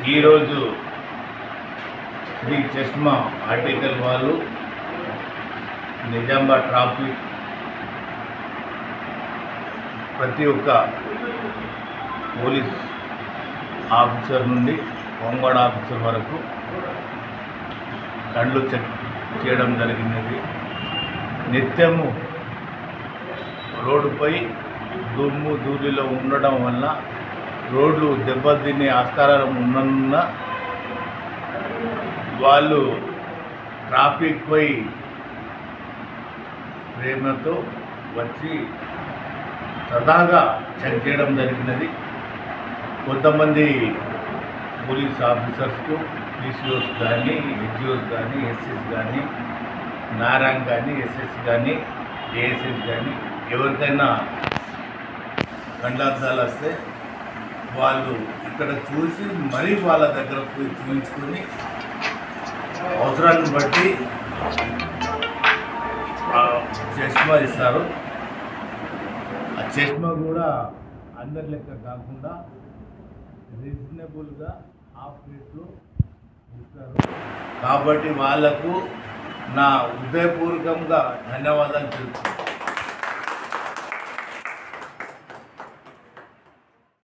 ఈరోజు శ్రీ చష్మా ఆర్టికల్ వాళ్ళు నిజామాబాద్ ట్రాఫిక్ ప్రతి ఒక్క పోలీస్ ఆఫీసర్ నుండి హోంగార్డ్ ఆఫీసర్ వరకు కళ్ళు చెక్ చేయడం జరిగినది నిత్యము రోడ్డుపై దుమ్ము ధూళిలో ఉండడం వల్ల రోడ్లు దెబ్బతినే ఆస్కారం ఉన్నందున వాళ్ళు ట్రాఫిక్పై ప్రేమతో వచ్చి సదాగా చెక్ చేయడం జరిగినది కొంతమంది పోలీస్ ఆఫీసర్స్కు పీసీఓస్ కానీ హెచ్ఓస్ కానీ ఎస్ఎస్ కానీ నారాయణ కానీ ఎస్ఎస్ కానీ ఏఎస్ఎస్ కానీ ఎవరికైనా కండార్థాలు వస్తే వాళ్ళు ఇక్కడ చూసి మరీ వాళ్ళ దగ్గర పోయి చూపించుకొని అవసరాన్ని బట్టి ఆ చష్మా ఇస్తారు ఆ చష్మా కూడా అందరి లెక్క కాకుండా రీజనబుల్గా హాఫ్ రేట్లో ఇస్తారు కాబట్టి వాళ్లకు నా హృదయపూర్వకంగా ధన్యవాదాలు తెలుపుతున్నాను